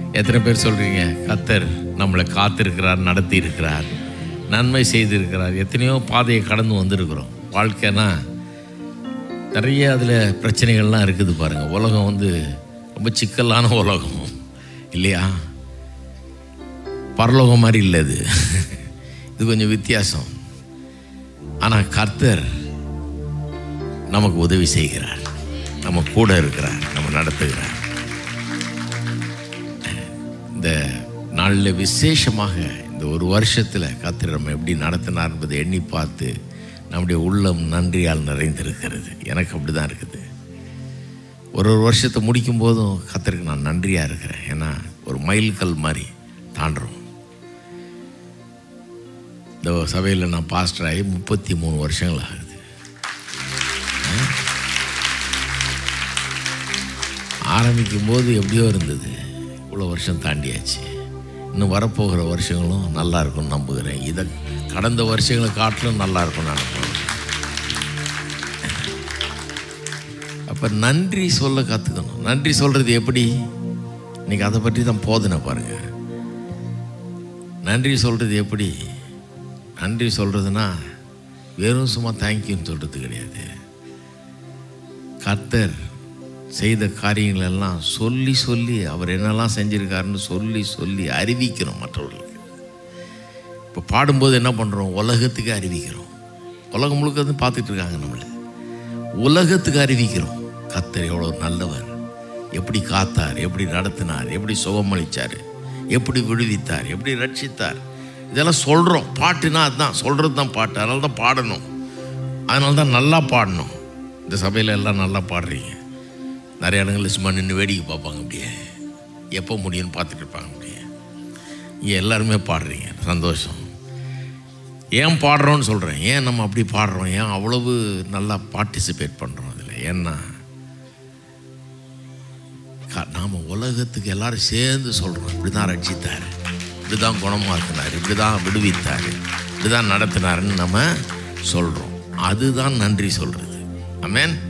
எத்தனை பேர் சொல்கிறீங்க கத்தர் நம்மளை காத்திருக்கிறார் நடத்தி இருக்கிறார் நன்மை செய்திருக்கிறார் எத்தனையோ பாதையை கடந்து வந்திருக்கிறோம் வாழ்க்கைனா நிறைய அதில் பிரச்சனைகள்லாம் இருக்குது பாருங்கள் உலகம் வந்து ரொம்ப சிக்கலான உலகம் இல்லையா பரலோகம் மாதிரி இல்லை இது இது கொஞ்சம் வித்தியாசம் ஆனால் கர்த்தர் நமக்கு உதவி செய்கிறார் நம்ம கூட இருக்கிறார் நம்ம நடத்துகிறார் இந்த நாளில் விசேஷமாக இந்த ஒரு வருஷத்தில் கர்த்தர் நம்ம எப்படி நடத்தினார் என்பதை எண்ணி பார்த்து நம்முடைய உள்ளம் நன்றியால் நிறைந்திருக்கிறது எனக்கு அப்படி தான் இருக்குது ஒரு ஒரு வருஷத்தை முடிக்கும் போதும் கத்தருக்கு நான் நன்றியாக இருக்கிறேன் ஏன்னா ஒரு மைல்கல் மாதிரி தாண்டுறோம் இந்த சபையில் நான் பாஸ்டர் ஆகி முப்பத்தி மூணு வருஷங்கள் ஆகுது ஆரம்பிக்கும் போது எப்படியோ இருந்தது இவ்வளோ வருஷம் தாண்டியாச்சு இன்னும் வரப்போகிற வருஷங்களும் நல்லா இருக்கும்னு நம்புகிறேன் இதை கடந்த வருஷங்களை காட்டிலும் நல்லா இருக்கும்னு நினைப்பேன் அப்போ நன்றி சொல்ல கற்றுக்கணும் நன்றி சொல்கிறது எப்படி இன்னைக்கு அதை பற்றி தான் போதனை பாருங்க நன்றி சொல்கிறது எப்படி நன்றி சொல்கிறதுனா வெறும் சும்மா தேங்க்யூன்னு சொல்கிறது கிடையாது கர்த்தர் செய்த காரியங்கள் எல்லாம் சொல்லி சொல்லி அவர் என்னெல்லாம் செஞ்சிருக்காருன்னு சொல்லி சொல்லி அறிவிக்கிறோம் மற்றவர்களுக்கு இப்போ பாடும்போது என்ன பண்ணுறோம் உலகத்துக்கு அறிவிக்கிறோம் உலகம் முழுக்க வந்து பார்த்துட்டு இருக்காங்க நம்மளை உலகத்துக்கு அறிவிக்கிறோம் கத்தர் எவ்வளோ நல்லவர் எப்படி காத்தார் எப்படி நடத்தினார் எப்படி சுகமளித்தார் எப்படி விடுவித்தார் எப்படி ரட்சித்தார் இதெல்லாம் சொல்கிறோம் பாட்டுனா அதுதான் சொல்கிறது தான் பாட்டு அதனால தான் பாடணும் அதனால தான் நல்லா பாடணும் இந்த சபையில் எல்லாம் நல்லா பாடுறீங்க நிறைய இடங்களில் சும்மா நின்று வேடிக்கை பார்ப்பாங்க அப்படியே எப்போ முடியும்னு பார்த்துட்டு இருப்பாங்க அப்படியே இங்கே எல்லாருமே பாடுறீங்க சந்தோஷம் ஏன் பாடுறோன்னு சொல்கிறேன் ஏன் நம்ம அப்படி பாடுறோம் ஏன் அவ்வளவு நல்லா பார்ட்டிசிபேட் பண்ணுறோம் அதில் ஏன்னா க- நாம உலகத்துக்கு எல்லாரும் சேர்ந்து சொல்கிறோம் இப்படி தான் ரட்சித்தார் இப்படி தான் குணமாக்கினார் இப்படி தான் விடுவித்தார் இப்படி தான் நடத்தினாருன்னு நம்ம சொல்கிறோம் அதுதான் நன்றி சொல்கிறது ஆமென்